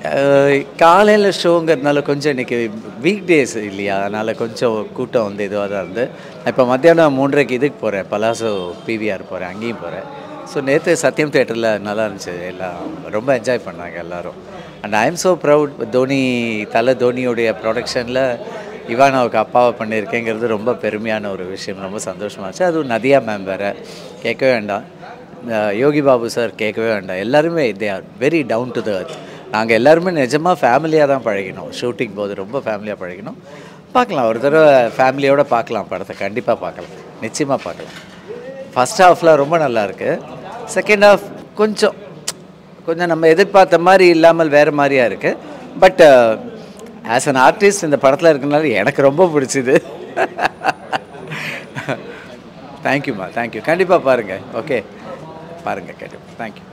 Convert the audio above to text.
காலையில் ஷோங்கிறதுனால கொஞ்சம் இன்றைக்கி வீக் டேஸ் இல்லையா அதனால் கொஞ்சம் கூட்டம் வந்து இதுவாக தான் இருந்து இப்போ மத்தியானம் மூன்றரைக்கு இதுக்கு போகிறேன் பலாசோ பிவிஆர் போகிறேன் அங்கேயும் போகிறேன் ஸோ நேற்று சத்யம் தேட்டரில் நல்லா இருந்துச்சு எல்லாம் ரொம்ப என்ஜாய் பண்ணாங்க எல்லாரும் and I am so proud Dhoni Thala தோனியோடைய ப்ரொடக்ஷனில் இவானாவுக்கு அப்பாவை பண்ணியிருக்கேங்கிறது ரொம்ப பெருமையான ஒரு விஷயம் ரொம்ப சந்தோஷமாக இருந்துச்சு அதுவும் நதியா மேம் வேறு கேட்கவே வேண்டாம் அஹ் யோகி பாபு சார் கேட்கவே வேண்டாம் எல்லாருமே they are very down to the earth நாங்கள் எல்லாருமே நிஜமாக ஃபேமிலியாக தான் பழகினோம் ஷூட்டிங் போது ரொம்ப ஃபேமிலியாக பழகினோம் பார்க்கலாம் ஒரு தடவை ஃபேமிலியோடு பார்க்கலாம் படத்தை கண்டிப்பாக பார்க்கலாம் நிச்சயமாக பார்க்கலாம் ஃபஸ்ட் ஹாஃப்லாம் ரொம்ப நல்லா இருக்கு செகண்ட் ஹாஃப் கொஞ்சம் கொஞ்சம் நம்ம எதிர்பார்த்த மாதிரி இல்லாமல் வேறு மாதிரியா இருக்குது பட் ஆஸ் அன் ஆர்டிஸ்ட் இந்த படத்தில் இருக்கனால எனக்கு ரொம்ப பிடிச்சிது தேங்க்யூம்மா தேங்க்யூ கண்டிப்பாக பாருங்கள் ஓகே பாருங்கள் கண்டிப்பாக தேங்க்யூ